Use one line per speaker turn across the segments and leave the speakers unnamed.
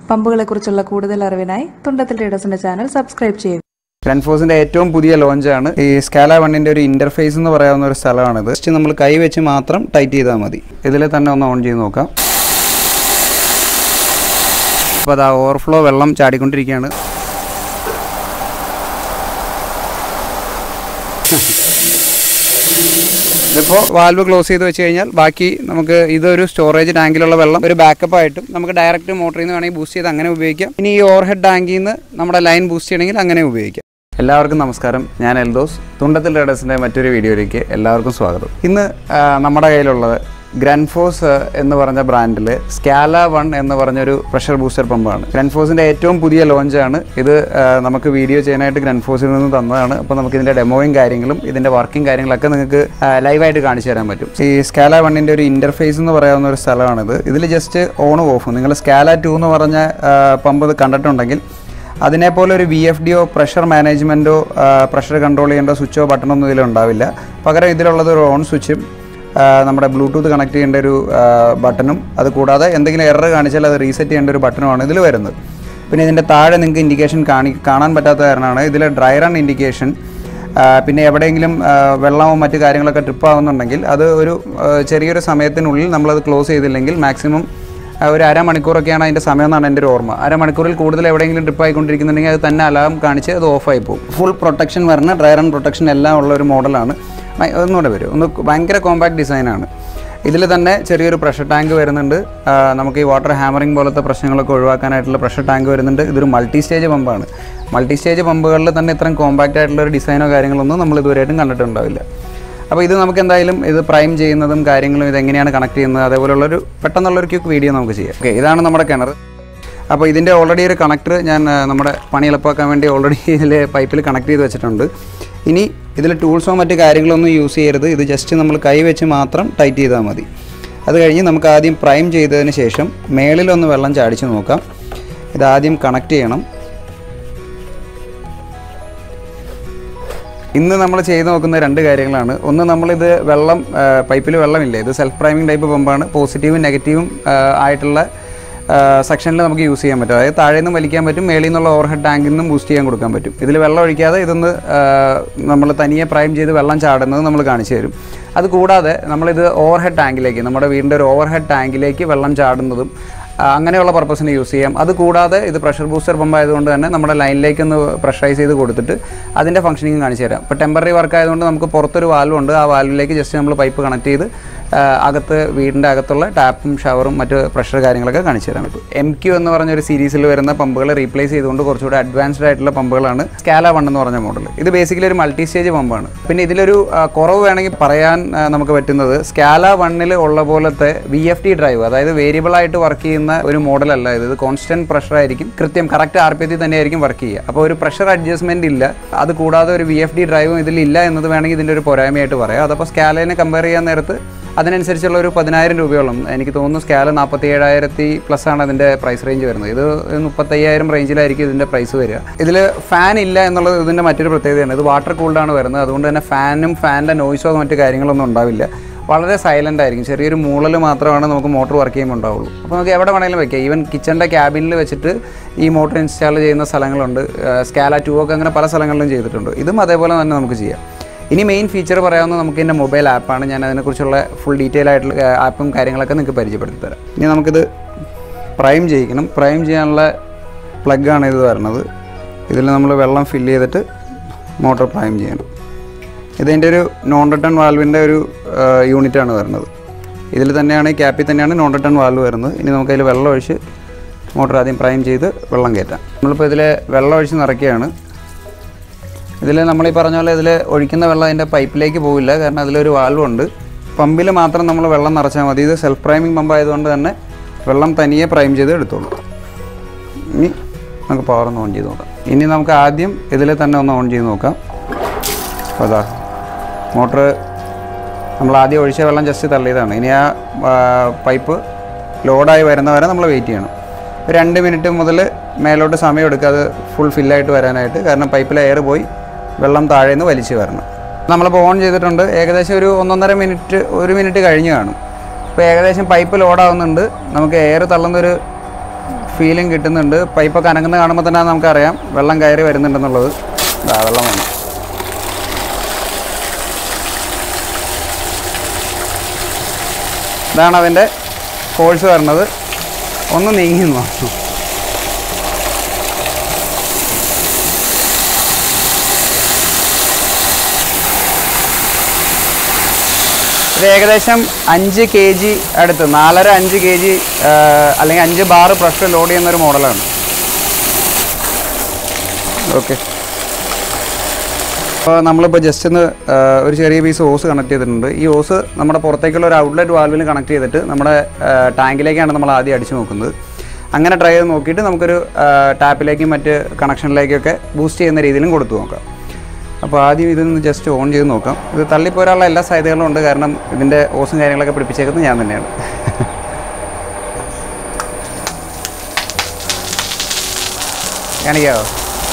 പമ്പുകളെക്കുറിച്ചുള്ള കൂടുതൽ അറിവിനായി തുണ്ടത്തിൽ ട്രേഡേഴ്സിന്റെ channel subscribe ചെയ്യുക
ഗ്രാൻഫോസിന്റെ ഏറ്റവും പുതിയ ലോഞ്ചാണ് ഈ സ്കാല വണ്ണിന്റെ ഒരു ഇന്റർഫേസ് എന്ന് പറയാവുന്ന ഒരു സ്ഥലമാണിത് ജസ്റ്റ് നമ്മൾ കൈ വെച്ച് മാത്രം ടൈറ്റ് ചെയ്താൽ മതി ഇതിൽ തന്നെ ഒന്ന് ഓൺ ചെയ്ത് നോക്കാം അപ്പോൾ അതാ ഓവർഫ്ലോ വെള്ളം ചാടിക്കൊണ്ടിരിക്കുകയാണ് ഇതിപ്പോൾ വാൽവ് ക്ലോസ് ചെയ്ത് വെച്ച് കഴിഞ്ഞാൽ ബാക്കി നമുക്ക് ഇതൊരു സ്റ്റോറേജ് ടാങ്കിലുള്ള വെള്ളം ഒരു ബാക്കപ്പ് ആയിട്ടും നമുക്ക് ഡയറക്റ്റ് മോട്ടറിൽ നിന്ന് വേണമെങ്കിൽ ബൂസ്റ്റ് ചെയ്ത് അങ്ങനെ ഉപയോഗിക്കാം ഇനി ഈ ഓവർ ഹെഡ് ടാങ്കിൽ നിന്ന് നമ്മുടെ ലൈൻ ബൂസ്റ്റ് ചെയ്യണമെങ്കിൽ അങ്ങനെ ഉപയോഗിക്കാം എല്ലാവർക്കും നമസ്കാരം ഞാൻ എൽദോസ് തുണ്ടത്തിൽ റേഡേഴ്സിൻ്റെ മറ്റൊരു വീഡിയോയിലേക്ക് എല്ലാവർക്കും സ്വാഗതം ഇന്ന് ആ, നമ്മുടെ കയ്യിലുള്ളത് ഗ്രാൻഫോസ് എന്ന് പറഞ്ഞ ബ്രാൻഡിൽ സ്കാല വൺ എന്ന് പറഞ്ഞൊരു പ്രഷർ ബൂസ്റ്റർ പമ്പാണ് ഗ്രാൻഫോസിൻ്റെ ഏറ്റവും പുതിയ ലോഞ്ചാണ് ഇത് ആ, നമുക്ക് വീഡിയോ ചെയ്യാനായിട്ട് ഗ്രാൻഫോസിൽ നിന്ന് തന്നതാണ് അപ്പോൾ നമുക്ക് ഇതിൻ്റെ ഡെമോയും കാര്യങ്ങളും ഇതിൻ്റെ വർക്കിംഗ് കാര്യങ്ങളൊക്കെ നിങ്ങൾക്ക് ലൈവായിട്ട് കാണിച്ചു തരാൻ പറ്റും ഈ സ്കാല വണ്ണിൻ്റെ ഒരു ഇൻ്റർഫേസ് എന്ന് പറയാവുന്ന ഒരു സ്ഥലമാണിത് ഇതിൽ ജസ്റ്റ് ഓണും ഓഫും നിങ്ങൾ സ്കാല ടു എന്ന് പറഞ്ഞ പമ്പ് ഇത് കണ്ടിട്ടുണ്ടെങ്കിൽ അതിനെപ്പോലെ ഒരു വി എഫ് ഡിയോ പ്രഷർ മാനേജ്മെൻറ്റോ പ്രഷർ കൺട്രോൾ ചെയ്യേണ്ട സ്വിച്ചോ ബട്ടണോ ഒന്നും ഇതിലുണ്ടാവില്ല പകരം ഇതിലുള്ളത് ഒരു ഓൺ സ്വിച്ചും ആ, നമ്മുടെ ബ്ലൂടൂത്ത് കണക്ട് ചെയ്യേണ്ട ഒരു ആ, ബട്ടണും അത് കൂടാതെ എന്തെങ്കിലും എറർ കാണിച്ചാൽ അത് റീസെറ്റ് ചെയ്യേണ്ട ഒരു ബട്ടണുമാണ് ഇതിൽ വരുന്നത് പിന്നെ ഇതിൻ്റെ താഴെ നിങ്ങൾക്ക് ഇൻഡിക്കേഷൻ കാണി കാണാൻ പറ്റാത്ത കാരണമാണ് ഇതിൽ ഡ്രൈ റൺ ഇൻഡിക്കേഷൻ പിന്നെ എവിടെയെങ്കിലും ആ, വെള്ളമോ മറ്റു കാര്യങ്ങളൊക്കെ ട്രിപ്പ് ആവുന്നുണ്ടെങ്കിൽ അത് ഒരു ആ, ചെറിയൊരു സമയത്തിനുള്ളിൽ നമ്മളത് ക്ലോസ് ചെയ്തില്ലെങ്കിൽ മാക്സിമം ആ, ഒരു അരമണിക്കൂറൊക്കെയാണ് അതിൻ്റെ സമയം എന്നാണ് എൻ്റെ ഒരു ഓർമ്മ അരമണിക്കൂറിൽ കൂടുതൽ എവിടെയെങ്കിലും ട്രിപ്പ് ആയിക്കൊണ്ടിരിക്കുന്നുണ്ടെങ്കിൽ അത് തന്നെ അലാം കാണിച്ച് അത് ഓഫായി പോകും ഫുൾ പ്രൊട്ടക്ഷൻ വരുന്ന ഡ്രൈ റൺ പ്രൊട്ടക്ഷൻ എല്ലാം ഉള്ള ഒരു മോഡലാണ് ഭയ- ഒന്നുകൂടെ വരും ഒന്ന് ഭയങ്കര കോമ്പാക്ട് ഡിസൈനാണ് ഇതിൽ തന്നെ ചെറിയൊരു പ്രഷർ ടാങ്ക് വരുന്നുണ്ട് ആ, നമുക്ക് ഈ വാട്ടർ ഹാമറിംഗ് പോലത്തെ പ്രശ്നങ്ങളൊക്കെ ഒഴിവാക്കാനായിട്ടുള്ള പ്രഷർ ടാങ്ക് വരുന്നുണ്ട് ഇതൊരു മൾട്ടി സ്റ്റേജ് പമ്പാണ് മൾട്ടി സ്റ്റേജ് പമ്പുകളിൽ തന്നെ ഇത്രയും കോമ്പാക്റ്റ് ആയിട്ടുള്ള ഒരു ഡിസൈനോ കാര്യങ്ങളൊന്നും നമ്മൾ ഇതുവരെയായിട്ടും കണ്ടിട്ടുണ്ടാവില്ല അപ്പോൾ ഇത് നമുക്ക് എന്തായാലും ഇത് പ്രൈം ചെയ്യുന്നതും കാര്യങ്ങളും ഇത് എങ്ങനെയാണ് കണക്ട് ചെയ്യുന്നത് അതേപോലുള്ളൊരു പെട്ടെന്നുള്ളൊരു ക്യൂക്ക് വീഡിയോ നമുക്ക് ചെയ്യാം ഓക്കെ ഇതാണ് നമ്മുടെ കിണർ അപ്പോൾ ഇതിൻ്റെ ഓൾറെഡി ഒരു കണക്ടർ ഞാൻ ആ, നമ്മുടെ പണി എളുപ്പമാക്കാൻ വേണ്ടി ഓൾറെഡി ഇതിൽ പൈപ്പിൽ കണക്ട് ചെയ്ത് വെച്ചിട്ടുണ്ട് ഇനി ഇതിൽ ടൂൾസോ മറ്റു കാര്യങ്ങളൊന്നും യൂസ് ചെയ്യരുത് ഇത് ജസ്റ്റ് നമ്മൾ കൈ വെച്ച് മാത്രം ടൈറ്റ് ചെയ്താൽ മതി അത് കഴിഞ്ഞ് നമുക്ക് ആദ്യം പ്രൈം ചെയ്തതിന് ശേഷം മേളിലൊന്ന് വെള്ളം ചാടിച്ച് നോക്കാം ഇത് ആദ്യം കണക്ട് ചെയ്യണം ഇന്ന് നമ്മൾ ചെയ്ത് നോക്കുന്ന രണ്ട് കാര്യങ്ങളാണ് ഒന്ന് നമ്മളിത് വെള്ളം പൈപ്പിൽ വെള്ളമില്ല ഇത് സെൽഫ് പ്രൈമിംഗ് ടൈപ്പ് പമ്പാണ് പോസിറ്റീവും നെഗറ്റീവും ആയിട്ടുള്ള സെക്ഷനിൽ നമുക്ക് യൂസ് ചെയ്യാൻ പറ്റും അതായത് താഴെ നിന്ന് വലിക്കാൻ പറ്റും മേളിൽ നിന്നുള്ള ഓവർ ഹെഡ് ടാങ്കിൽ നിന്നും ബൂസ്റ്റ് ചെയ്യാൻ കൊടുക്കാൻ പറ്റും ഇതിൽ വെള്ളം ഒഴിക്കാതെ ഇതൊന്ന് നമ്മൾ തനിയെ പ്രൈം ചെയ്ത് വെള്ളം ചാടുന്നത് നമ്മൾ കാണിച്ചു തരും അത് കൂടാതെ നമ്മളിത് ഓവർ ഹെഡ് ടാങ്കിലേക്ക് നമ്മുടെ വീടിൻ്റെ ഒരു ഓവർ ഹെഡ് ടാങ്കിലേക്ക് വെള്ളം ചാടുന്നതും ആ, അങ്ങനെയുള്ള പർപ്പസിന് യൂസ് ചെയ്യാം അത് കൂടാതെ ഇത് പ്രഷർ ബൂസ്റ്റർ പമ്പ് ആയതുകൊണ്ട് തന്നെ നമ്മുടെ ലൈനിലേക്ക് ഒന്ന് പ്രഷറൈസ് ചെയ്ത് കൊടുത്തിട്ട് അതിൻ്റെ ഫംഗ്ഷനിങ് കാണിച്ചു തരാം ഇപ്പോൾ ടെമ്പററി വർക്ക് ആയതുകൊണ്ട് നമുക്ക് പുറത്തൊരു വാൽവ് ഉണ്ട് ആ വാൽവിലേക്ക് ജസ്റ്റ് നമ്മൾ പൈപ്പ് കണക്ട് ചെയ്ത് ആ, അകത്ത് വീടിൻ്റെ അകത്തുള്ള ടാപ്പും ഷവറും മറ്റ് പ്രഷർ കാര്യങ്ങളൊക്കെ കാണിച്ചു തരാൻ പറ്റും എം ക്യു എന്ന് പറഞ്ഞ ഒരു സീരീസിൽ വരുന്ന പമ്പുകൾ റീപ്ലേസ് ചെയ്തുകൊണ്ട് കുറച്ചുകൂടി അഡ്വാൻസ്ഡ് ആയിട്ടുള്ള പമ്പുകളാണ് സ്കാല വൺ എന്ന് പറഞ്ഞ മോഡൽ ഇത് ബേസിക്കലി ഒരു മൾട്ടി സ്റ്റേജ് പമ്പാണ് പിന്നെ ഇതിലൊരു ആ, കുറവ് വേണമെങ്കിൽ പറയാൻ ആ, നമുക്ക് പറ്റുന്നത് സ്കാല വണ്ണിൽ ഉള്ള പോലത്തെ വി എഫ് ടി ഡ്രൈവ് അതായത് വേരിയബിൾ ആയിട്ട് വർക്ക് ചെയ്യുന്ന ഒരു മോഡലല്ല ഇത് ഇത് കോൺസ്റ്റന്റ് പ്രഷർ ആയിരിക്കും കൃത്യം കറക്റ്റ് ആർ പി എത്തി തന്നെയായിരിക്കും വർക്ക് ചെയ്യുക അപ്പോൾ ഒരു പ്രഷർ അഡ്ജസ്റ്റ്മെന്റ് ഇല്ല അത് കൂടാതെ ഒരു വി എഫ് ഡി ഡ്രൈവും ഇതിലില്ല എന്നത് വേണമെങ്കിൽ ഇതിൻ്റെ ഒരു പോരായ്മയായിട്ട് പറയാം അതപ്പോൾ സ്കാലേനെ കമ്പയർ ചെയ്യാൻ നേരത്ത് അതിനനുസരിച്ചുള്ള ഒരു പതിനായിരം രൂപയോളം എനിക്ക് തോന്നുന്നു സ്കാല നാൽപ്പത്തി ഏഴായിരത്തി പ്ലസ് ആണ് അതിൻ്റെ പ്രൈസ് റേഞ്ച് വരുന്നത് ഇത് മുപ്പത്തയ്യായിരം റേഞ്ചിലായിരിക്കും ഇതിൻ്റെ പ്രൈസ് വരിക ഇതിൽ ഫാൻ ഇല്ല എന്നുള്ളത് ഇതിൻ്റെ മറ്റൊരു പ്രത്യേകതയാണ് ഇത് വാട്ടർ കൂൾഡാണ് വരുന്നത് അതുകൊണ്ട് തന്നെ ഫാനും ഫാനിൻ്റെ നോയ്സോ മറ്റു കാര്യങ്ങളൊന്നും ഉണ്ടാവില്ല വളരെ സൈലൻ്റ് ആയിരിക്കും ചെറിയൊരു മൂളൽ മാത്രമാണ് നമുക്ക് മോട്ടോർ വർക്ക് ചെയ്യുമ്പോൾ ഉണ്ടാവുള്ളൂ അപ്പോൾ നമുക്ക് എവിടെ വേണമെങ്കിലും വെക്കാം ഈവൻ കിച്ചൻ്റെ ക്യാബിനിൽ വെച്ചിട്ട് ഈ മോട്ടോർ ഇൻസ്റ്റാൾ ചെയ്യുന്ന സ്ഥലങ്ങളുണ്ട് സ്കാല ടു ഒക്കെ അങ്ങനെ പല സ്ഥലങ്ങളിലും ചെയ്തിട്ടുണ്ട് ഇതും അതേപോലെ തന്നെ നമുക്ക് ചെയ്യാം ഇനി മെയിൻ ഫീച്ചർ പറയാവുന്നത് നമുക്ക് ഇതിൻ്റെ മൊബൈൽ ആപ്പാണ് ഞാൻ അതിനെക്കുറിച്ചുള്ള ഫുൾ ഡീറ്റെയിൽ ആയിട്ടുള്ള ആപ്പും കാര്യങ്ങളൊക്കെ നിങ്ങൾക്ക് പരിചയപ്പെടുത്തി തരാം ഇനി നമുക്കിത് പ്രൈം ചെയ്യിക്കണം പ്രൈം ചെയ്യാനുള്ള പ്ലഗാണ് ഇത് വരുന്നത് ഇതിൽ നമ്മൾ വെള്ളം ഫില്ല് ചെയ്തിട്ട് മോട്ടോർ പ്രൈം ചെയ്യണം ഇതിൻ്റെ ഒരു നോൺ റിട്ടേൺ വാൽവിൻ്റെ ഒരു യൂണിറ്റാണ് വരുന്നത് ഇതിൽ തന്നെയാണ് ഈ ക്യാപ്പിൽ തന്നെയാണ് നോൺ റിട്ടേൺ വാൽവ് വരുന്നത് ഇനി നമുക്കതിൽ വെള്ളം ഒഴിച്ച് മോട്ടോർ ആദ്യം പ്രൈം ചെയ്ത് വെള്ളം കയറ്റാം നമ്മളിപ്പോൾ ഇതിൽ വെള്ളം ഒഴിച്ച് നിറയ്ക്കുകയാണ് ഇതിൽ നമ്മൾ ഈ പറഞ്ഞ പോലെ ഇതിൽ ഒഴിക്കുന്ന വെള്ളം അതിൻ്റെ പൈപ്പിലേക്ക് പോവില്ല കാരണം അതിലൊരു വാൽവുണ്ട് പമ്പിൽ മാത്രം നമ്മൾ വെള്ളം നിറച്ചാൽ മതി ഇത് സെൽഫ് പ്രൈമിംഗ് പമ്പ് ആയതുകൊണ്ട് തന്നെ വെള്ളം തനിയെ പ്രൈം ചെയ്ത് എടുത്തോളൂ ഇനി നമുക്ക് പവർ ഒന്ന് ഓൺ ചെയ്ത് നോക്കാം ഇനി നമുക്ക് ആദ്യം ഇതിൽ തന്നെ ഒന്ന് ഓൺ ചെയ്ത് നോക്കാം അപ്പോൾ അതാ മോട്ടർ നമ്മൾ ആദ്യം ഒഴിച്ച വെള്ളം ജസ്റ്റ് തള്ളിയതാണ് ഇനി ആ ആ, പൈപ്പ് ലോഡായി വരുന്നവരെ നമ്മൾ വെയിറ്റ് ചെയ്യണം ഒരു രണ്ട് മിനിറ്റ് മുതൽ മേലോട്ട് സമയം എടുക്കുക അത് ഫുൾ ഫില്ലായിട്ട് വരാനായിട്ട് കാരണം പൈപ്പിലെ എയർ പോയി വെള്ളം താഴെ നിന്ന് വലിച്ചു വരണം നമ്മളിപ്പോൾ ഓൺ ചെയ്തിട്ടുണ്ട് ഏകദേശം ഒരു ഒന്നൊന്നര മിനിറ്റ് ഒരു മിനിറ്റ് കഴിഞ്ഞ് കാണും ഇപ്പോൾ ഏകദേശം പൈപ്പ് ലോഡാവുന്നുണ്ട് നമുക്ക് എയർ തള്ളുന്നൊരു ഫീലിംഗ് കിട്ടുന്നുണ്ട് പൈപ്പൊക്കെ അനങ്ങുന്ന കാണുമ്പോൾ തന്നെ നമുക്കറിയാം വെള്ളം കയറി വരുന്നുണ്ടെന്നുള്ളത് ഇതാ വെള്ളം വന്നു ഇതാണ് അതിൻ്റെ ഫോഴ്സ് വരുന്നത് ഒന്ന് നീങ്ങി നോക്കും ഇത് ഏകദേശം അഞ്ച് കെ ജി അടുത്ത് നാലര അഞ്ച് കെ ജി അല്ലെങ്കിൽ അഞ്ച് ബാറ് പ്രഷർ ലോഡ് ചെയ്യുന്ന ഒരു മോഡലാണ് ഓക്കെ അപ്പോൾ നമ്മളിപ്പോൾ ജസ്റ്റ് ഒന്ന് ആ, ഒരു ചെറിയ പീസ് ഓസ് കണക്ട് ചെയ്തിട്ടുണ്ട് ഈ ഓസ് നമ്മുടെ പുറത്തേക്കുള്ള ഒരു ഔട്ട്ലെറ്റ് വാൽവിൽ കണക്ട് ചെയ്തിട്ട് നമ്മുടെ ആ, ടാങ്കിലേക്കാണ് നമ്മൾ ആദ്യം അടിച്ചു നോക്കുന്നത് അങ്ങനെ ട്രൈ ചെയ്ത് നോക്കിയിട്ട് നമുക്കൊരു ആ, ടാപ്പിലേക്കും മറ്റ് കണക്ഷനിലേക്കൊക്കെ ബൂസ്റ്റ് ചെയ്യുന്ന രീതിയിലും കൊടുത്തു നോക്കാം അപ്പോൾ ആദ്യം ഇതൊന്ന് ജസ്റ്റ് ഓൺ ചെയ്ത് നോക്കാം ഇത് തള്ളിപ്പോരാനുള്ള എല്ലാ സാധ്യതകളും ഉണ്ട് കാരണം ഇതിൻ്റെ ഓസും കാര്യങ്ങളൊക്കെ പിടിപ്പിച്ചേക്കുന്നത് ഞാൻ തന്നെയാണ് കാണിക്കാവോ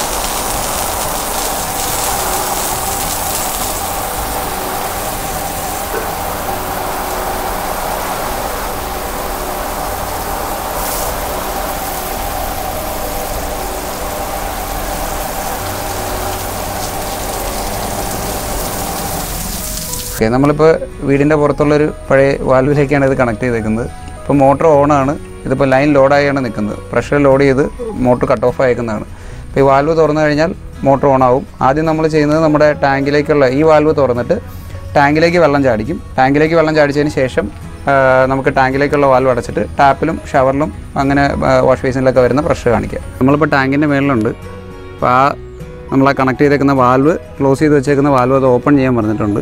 ഓക്കെ നമ്മളിപ്പോൾ വീടിൻ്റെ പുറത്തുള്ളൊരു പഴയ വാൽവിലേക്കാണ് ഇത് കണക്ട് ചെയ്തേക്കുന്നത് ഇപ്പോൾ മോട്ടർ ഓണാണ് ഇതിപ്പോൾ ലൈൻ ലോഡായാണ് നിൽക്കുന്നത് പ്രഷർ ലോഡ് ചെയ്ത് മോട്ടർ കട്ട് ഓഫ് ആയേക്കുന്നതാണ് അപ്പോൾ ഈ വാൽവ് തുറന്നു കഴിഞ്ഞാൽ മോട്ടർ ഓൺ ആവും ആദ്യം നമ്മൾ ചെയ്യുന്നത് നമ്മുടെ ടാങ്കിലേക്കുള്ള ഈ വാൽവ് തുറന്നിട്ട് ടാങ്കിലേക്ക് വെള്ളം ചാടിക്കും ടാങ്കിലേക്ക് വെള്ളം ചാടിച്ചതിന് ശേഷം ആ, നമുക്ക് ടാങ്കിലേക്കുള്ള വാൽവ് അടച്ചിട്ട് ടാപ്പിലും ഷവറിലും അങ്ങനെ വാഷ് ബേസിനിലൊക്കെ വരുന്ന പ്രഷർ കാണിക്കാം നമ്മളിപ്പോൾ ടാങ്കിൻ്റെ മേളിലുണ്ട് അപ്പോൾ ആ നമ്മൾ ആ കണക്ട് ചെയ്തേക്കുന്ന വാൽവ് ക്ലോസ് ചെയ്ത് വെച്ചേക്കുന്ന വാൽവ് അത് ഓപ്പൺ ചെയ്യാൻ പറഞ്ഞിട്ടുണ്ട്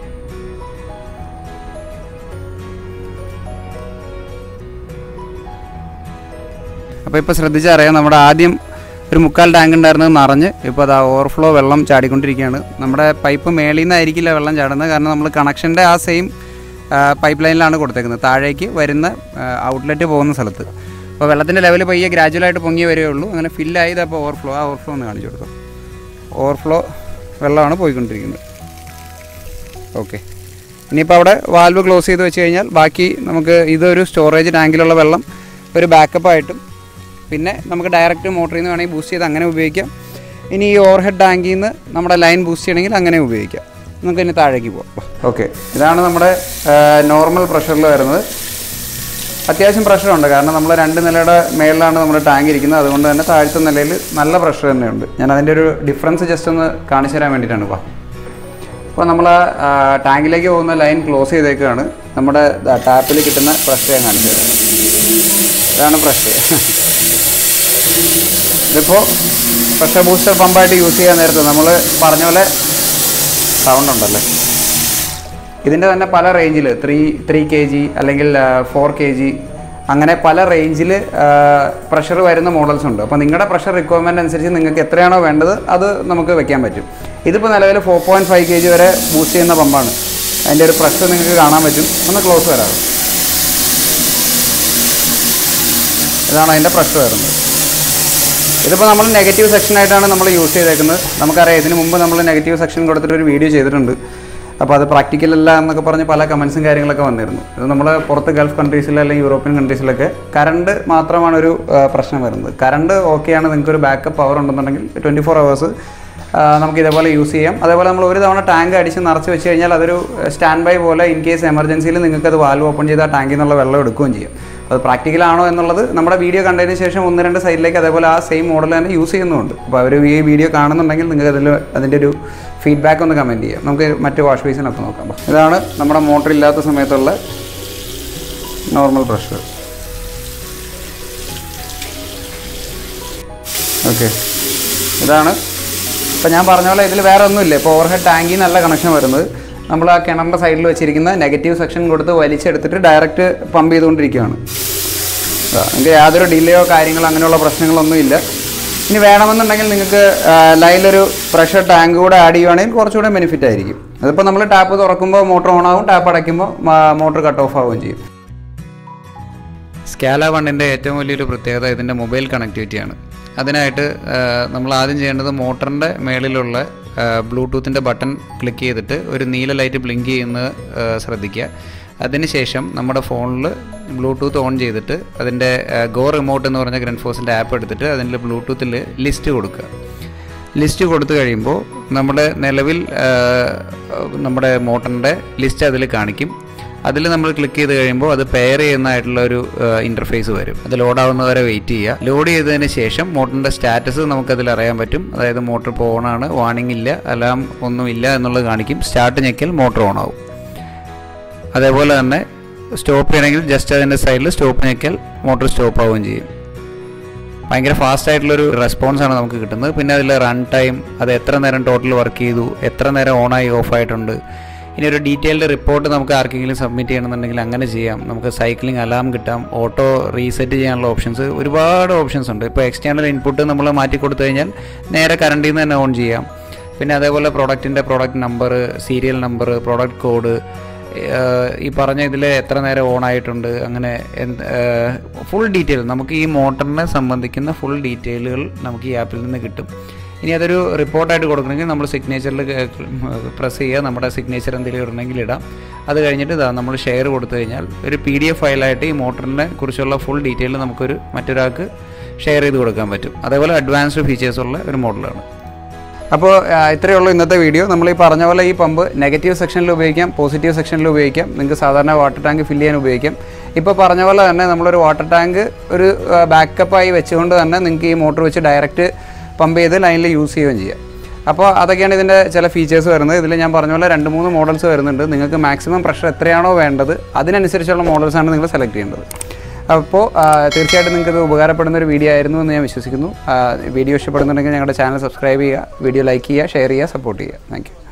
അപ്പോൾ ഇപ്പോൾ ശ്രദ്ധിച്ചറിയാം നമ്മുടെ ആദ്യം ഒരു മുക്കാൽ ടാങ്ക് ഉണ്ടായിരുന്നത് നിറഞ്ഞ് ഇപ്പോൾ അത് ഓവർഫ്ലോ വെള്ളം ചാടിക്കൊണ്ടിരിക്കുകയാണ് നമ്മുടെ പൈപ്പ് മേളിൽ നിന്നായിരിക്കില്ല വെള്ളം ചാടുന്നത് കാരണം നമ്മൾ കണക്ഷൻ്റെ ആ സെയിം പൈപ്പ് ലൈനിലാണ് കൊടുത്തേക്കുന്നത് താഴേക്ക് വരുന്ന ഔട്ട്ലെറ്റ് പോകുന്ന സ്ഥലത്ത് അപ്പോൾ വെള്ളത്തിൻ്റെ ലെവൽ പയ്യെ ഗ്രാജുവലായിട്ട് പൊങ്ങി വരികയുള്ളൂ അങ്ങനെ ഫില്ലായി അപ്പോൾ ഓവർഫ്ലോ ആ ഓവർഫ്ലോ ഒന്ന് കാണിച്ചു കൊടുത്തു ഓവർഫ്ലോ വെള്ളമാണ് പോയിക്കൊണ്ടിരിക്കുന്നത് ഓക്കെ ഇനിയിപ്പോൾ അവിടെ വാൽവ് ക്ലോസ് ചെയ്ത് വെച്ച് കഴിഞ്ഞാൽ ബാക്കി നമുക്ക് ഇതൊരു സ്റ്റോറേജ് ടാങ്കിലുള്ള വെള്ളം ഒരു ബാക്കപ്പ് ആയിട്ടും പിന്നെ നമുക്ക് ഡയറക്റ്റ് മോട്ടറിൽ നിന്ന് വേണമെങ്കിൽ ബൂസ്റ്റ് ചെയ്ത് അങ്ങനെ ഉപയോഗിക്കാം ഇനി ഈ ഓവർ ഹെഡ് ടാങ്കിൽ നിന്ന് നമ്മുടെ ലൈൻ ബൂസ്റ്റ് ചെയ്യണമെങ്കിൽ അങ്ങനെ ഉപയോഗിക്കാം നമുക്ക് ഇനി താഴേക്ക് പോകാം ഓക്കെ ഇതാണ് നമ്മുടെ നോർമൽ പ്രഷറിൽ വരുന്നത് അത്യാവശ്യം പ്രഷറുണ്ട് കാരണം നമ്മൾ രണ്ട് നിലയുടെ മേളിലാണ് നമ്മുടെ ടാങ്ക് ഇരിക്കുന്നത് അതുകൊണ്ട് തന്നെ താഴത്തെ നിലയിൽ നല്ല പ്രഷർ തന്നെയുണ്ട് ഞാൻ അതിൻ്റെ ഒരു ഡിഫറൻസ് ജസ്റ്റ് ഒന്ന് കാണിച്ചു തരാൻ വേണ്ടിയിട്ടാണ് ഇപ്പോൾ അപ്പോൾ നമ്മൾ ആ ടാങ്കിലേക്ക് പോകുന്ന ലൈൻ ക്ലോസ് ചെയ്തേക്കാണ് നമ്മുടെ ടാപ്പിൽ കിട്ടുന്ന പ്രഷർ ഞാൻ കാണിച്ചു തരാം ഇതാണ് പ്രഷർ ഇതിപ്പോൾ പ്രഷർ ബൂസ്റ്റർ പമ്പായിട്ട് യൂസ് ചെയ്യാൻ നേരത്തെ നമ്മൾ പറഞ്ഞ പോലെ സൗണ്ട് ഉണ്ടല്ലേ ഇതിൻ്റെ തന്നെ പല റേഞ്ചിൽ ത്രീ ത്രീ കെ ജി അല്ലെങ്കിൽ ഫോർ കെ ജി അങ്ങനെ പല റേഞ്ചിൽ പ്രഷർ വരുന്ന മോഡൽസ് ഉണ്ട് അപ്പോൾ നിങ്ങളുടെ പ്രഷർ റിക്വയർമെൻറ്റ് അനുസരിച്ച് നിങ്ങൾക്ക് എത്രയാണോ വേണ്ടത് അത് നമുക്ക് വെക്കാൻ പറ്റും ഇതിപ്പോൾ നിലവിൽ four point five K G വരെ ബൂസ്റ്റ് ചെയ്യുന്ന പമ്പാണ് അതിൻ്റെ ഒരു പ്രഷർ നിങ്ങൾക്ക് കാണാൻ പറ്റും ഒന്ന് ക്ലോസ് വരാം ഇതാണ് അതിൻ്റെ പ്രഷർ വരുന്നത് ഇതിപ്പോൾ നമ്മൾ നെഗറ്റീവ് സെക്ഷനായിട്ടാണ് നമ്മൾ യൂസ് ചെയ്തേക്കുന്നത് നമുക്കറിയാം ഇതിന് മുമ്പ് നമ്മൾ നെഗറ്റീവ് സെക്ഷൻ കൊടുത്തിട്ട് ഒരു വീഡിയോ ചെയ്തിട്ടുണ്ട് അപ്പോൾ അത് പ്രാക്ടിക്കൽ അല്ല എന്നൊക്കെ പറഞ്ഞ് പല കമൻസും കാര്യങ്ങളൊക്കെ വന്നിരുന്നു ഇത് നമ്മൾ പുറത്ത് ഗൾഫ് കൺട്രീസിൽ അല്ലെങ്കിൽ യൂറോപ്യൻ കൺട്രീസിലൊക്കെ കറണ്ട് മാത്രമാണ് ഒരു ആ, പ്രശ്നം വരുന്നത് കറണ്ട് ഓക്കെയാണ് നിങ്ങൾക്ക് ഒരു ബാക്കപ്പ് പവർ ഉണ്ടെന്നുണ്ടെങ്കിൽ ട്വൻറ്റി ഫോർ അവേഴ്സ് നമുക്ക് ഇതേപോലെ യൂസ് ചെയ്യാം അതേപോലെ നമ്മൾ ഒരു തവണ ടാങ്ക് അടിച്ച് നിറച്ച് വെച്ച് കഴിഞ്ഞാൽ അതൊരു സ്റ്റാൻഡ് ബൈ പോലെ ഇൻ കേസ് എമർജൻസിയിൽ നിങ്ങൾക്ക് അത് വാൽവ് ഓപ്പൺ ചെയ്ത് ആ ടാങ്കിൽ നിന്നുള്ള വെള്ളം എടുക്കുകയും ചെയ്യും അത് പ്രാക്ടിക്കൽ ആണോ എന്നുള്ളത് നമ്മുടെ വീഡിയോ കണ്ടതിന് ശേഷം ഒന്ന് രണ്ട് സൈഡിലേക്ക് അതേപോലെ ആ സെയിം മോഡൽ തന്നെ യൂസ് ചെയ്യുന്നുണ്ട് അപ്പോൾ അവർ ഈ വീഡിയോ കാണുന്നുണ്ടെങ്കിൽ നിങ്ങൾക്ക് അതിൽ അതിൻ്റെ ഒരു ഫീഡ്ബാക്ക് ഒന്ന് കമൻറ്റ് ചെയ്യാം നമുക്ക് മറ്റ് വാഷ് ബേസിനകത്ത് നോക്കാം ഇതാണ് നമ്മുടെ മോട്ടർ ഇല്ലാത്ത സമയത്തുള്ള നോർമൽ പ്രഷർ ഓക്കെ ഇതാണ് ഇപ്പോൾ ഞാൻ പറഞ്ഞ പോലെ ഇതിൽ വേറെ ഒന്നുമില്ല ഇപ്പോൾ ഓവർഹെഡ് ടാങ്കിൽ നിന്നല്ല കണക്ഷൻ വരുന്നത് നമ്മൾ ആ കിണറിൻ്റെ സൈഡിൽ വെച്ചിരിക്കുന്ന നെഗറ്റീവ് സെക്ഷൻ കൊടുത്ത് വലിച്ചെടുത്തിട്ട് ഡയറക്റ്റ് പമ്പ് ചെയ്തുകൊണ്ടിരിക്കുകയാണ് ആ, നിങ്ങൾക്ക് യാതൊരു ഡിലേയോ കാര്യങ്ങളോ അങ്ങനെയുള്ള പ്രശ്നങ്ങളൊന്നും ഇല്ല ഇനി വേണമെന്നുണ്ടെങ്കിൽ നിങ്ങൾക്ക് ലൈനിലൊരു പ്രഷർ ടാങ്ക് കൂടെ ആഡ് ചെയ്യുവാണെങ്കിൽ കുറച്ചുകൂടെ ബെനിഫിറ്റ് ആയിരിക്കും അതിപ്പോൾ നമ്മൾ ടാപ്പ് തുറക്കുമ്പോൾ മോട്ടർ ഓൺ ആവും ടാപ്പ് അടയ്ക്കുമ്പോൾ മോട്ടർ കട്ട് ഓഫ് ആവുകയും ചെയ്യും സ്കാല വണ്ണിൻ്റെ ഏറ്റവും വലിയൊരു പ്രത്യേകത ഇതിൻ്റെ മൊബൈൽ കണക്ടിവിറ്റിയാണ് അതിനായിട്ട് ആ, നമ്മൾ ആദ്യം ചെയ്യേണ്ടത് മോട്ടറിൻ്റെ മേളിലുള്ള ബ്ലൂടൂത്തിൻ്റെ ബട്ടൺ ക്ലിക്ക് ചെയ്തിട്ട് ഒരു നീല ലൈറ്റ് ബ്ലിങ്ക് ചെയ്യുന്നത് ആ, ശ്രദ്ധിക്കുക അതിനുശേഷം നമ്മുടെ ഫോണിൽ ബ്ലൂടൂത്ത് ഓൺ ചെയ്തിട്ട് അതിൻ്റെ ഗോ റിമോട്ട് എന്ന് പറഞ്ഞ ഗ്രൻഫോസിൻ്റെ ആപ്പ് എടുത്തിട്ട് അതിൻ്റെ ബ്ലൂടൂത്തിൽ ലിസ്റ്റ് കൊടുക്കുക ലിസ്റ്റ് കൊടുത്തു കഴിയുമ്പോൾ നമ്മുടെ നിലവിൽ ആ, നമ്മുടെ മോട്ടറിൻ്റെ ലിസ്റ്റ് അതിൽ കാണിക്കും അതിൽ നമ്മൾ ക്ലിക്ക് ചെയ്ത് കഴിയുമ്പോൾ അത് പെയർ ചെയ്യുന്നതായിട്ടുള്ള ഒരു ഇൻ്റർഫേസ് വരും അത് ലോഡ് ആവുന്നവരെ വെയിറ്റ് ചെയ്യുക ലോഡ് ചെയ്തതിന് ശേഷം മോട്ടറിൻ്റെ സ്റ്റാറ്റസ് നമുക്കതിൽ അറിയാൻ പറ്റും അതായത് മോട്ടർ ഇപ്പോൾ ഓണാണ് വാണിംഗ് ഇല്ല അലാം ഒന്നുമില്ല എന്നുള്ളത് കാണിക്കും സ്റ്റാർട്ട് ഞെക്കിയാൽ മോട്ടർ ഓൺ ആവും അതേപോലെ തന്നെ സ്റ്റോപ്പ് ചെയ്യണമെങ്കിൽ ജസ്റ്റ് അതിൻ്റെ സൈഡിൽ സ്റ്റോപ്പ് ഞെക്കിയാൽ മോട്ടർ സ്റ്റോപ്പ് ആവുകയും ചെയ്യും ഭയങ്കര ഫാസ്റ്റ് ആയിട്ടുള്ളൊരു റെസ്പോൺസ് ആണ് നമുക്ക് കിട്ടുന്നത് പിന്നെ അതിൽ റൺ ടൈം അത് എത്ര നേരം ടോട്ടൽ വർക്ക് ചെയ്തു എത്ര നേരം ഓണായി ഓഫ് ആയിട്ടുണ്ട് ഇനി ഒരു ഡീറ്റെയിൽഡ് റിപ്പോർട്ട് നമുക്ക് ആർക്കെങ്കിലും സബ്മിറ്റ് ചെയ്യണമെന്നുണ്ടെങ്കിൽ അങ്ങനെ ചെയ്യാം നമുക്ക് സൈക്ലിംഗ് അലാം കിട്ടാം ഓട്ടോ റീസെറ്റ് ചെയ്യാനുള്ള ഓപ്ഷൻസ് ഒരുപാട് ഓപ്ഷൻസ് ഉണ്ട് ഇപ്പോൾ എക്സ്റ്റേണൽ ഇൻപുട്ട് നമ്മൾ മാറ്റി കൊടുത്തു കഴിഞ്ഞാൽ നേരെ കറണ്ടിൽ നിന്ന് തന്നെ ഓൺ ചെയ്യാം പിന്നെ അതേപോലെ പ്രോഡക്റ്റിൻ്റെ product number serial number product code ഈ പറഞ്ഞ ഇതിൽ എത്ര നേരം ഓൺ ആയിട്ടുണ്ട് അങ്ങനെ ഫുൾ ഡീറ്റെയിൽ നമുക്ക് ഈ മോട്ടറിനെ സംബന്ധിക്കുന്ന ഫുൾ ഡീറ്റെയിലുകൾ നമുക്ക് ഈ ആപ്പിൽ നിന്ന് കിട്ടും ഇനി അതൊരു റിപ്പോർട്ടായിട്ട് കൊടുക്കണമെങ്കിൽ നമ്മൾ സിഗ്നേച്ചറിൽ പ്രസ് ചെയ്യുക നമ്മുടെ സിഗ്നേച്ചർ എന്തെങ്കിലും ഇടണമെങ്കിൽ ഇടാം അത് കഴിഞ്ഞിട്ട് ഇതാ നമ്മൾ ഷെയർ കൊടുത്തു കഴിഞ്ഞാൽ ഒരു പി ഡി എഫ് ഫയലായിട്ട് ഈ മോട്ടറിനെ കുറിച്ചുള്ള ഫുൾ ഡീറ്റെയിൽ നമുക്കൊരു മറ്റൊരാൾക്ക് ഷെയർ ചെയ്ത് കൊടുക്കാൻ പറ്റും അതേപോലെ അഡ്വാൻസ്ഡ് ഫീച്ചേഴ്സുള്ള ഒരു മോഡലാണ് അപ്പോൾ ആ, ഇത്രയേ ഉള്ളൂ ഇന്നത്തെ വീഡിയോ നമ്മൾ ഈ പറഞ്ഞ പോലെ ഈ പമ്പ് നെഗറ്റീവ് സെക്ഷനിൽ ഉപയോഗിക്കാം പോസിറ്റീവ് സെക്ഷനിൽ ഉപയോഗിക്കാം നിങ്ങൾക്ക് സാധാരണ വാട്ടർ ടാങ്ക് ഫില്ല് ചെയ്യാൻ ഉപയോഗിക്കാം ഇപ്പോൾ പറഞ്ഞ പോലെ തന്നെ നമ്മളൊരു വാട്ടർ ടാങ്ക് ഒരു ബാക്കപ്പായി വെച്ചുകൊണ്ട് തന്നെ നിങ്ങൾക്ക് ഈ മോട്ടർ വെച്ച് ഡയറക്റ്റ് പമ്പ് ചെയ്ത് ലൈനിൽ യൂസ് ചെയ്യുകയും ചെയ്യാം അപ്പോൾ അതൊക്കെയാണ് ഇതിൻ്റെ ചില ഫീച്ചേഴ്സ് വരുന്നത് ഇതിൽ ഞാൻ പറഞ്ഞ പോലെ രണ്ട് മൂന്ന് മോഡൽസ് വരുന്നുണ്ട് നിങ്ങൾക്ക് മാക്സിമം പ്രഷർ എത്രയാണോ വേണ്ടത് അതിനനുസരിച്ചുള്ള മോഡൽസാണ് നിങ്ങൾ സെലക്ട് ചെയ്യേണ്ടത് അപ്പോൾ ആ, തീർച്ചയായിട്ടും നിങ്ങൾക്ക് ഇത് ഉപകാരപ്പെടുന്ന ഒരു വീഡിയോ ആയിരുന്നു എന്ന് ഞാൻ വിശ്വസിക്കുന്നു ആ, വീഡിയോ ഇഷ്ടപ്പെടുന്നുണ്ടെങ്കിൽ ഞങ്ങളുടെ ചാനൽ സബ്സ്ക്രൈബ് ചെയ്യുക വീഡിയോ ലൈക്ക് ചെയ്യുക ഷെയർ ചെയ്യുക സപ്പോർട്ട് ചെയ്യുക താങ്ക് യു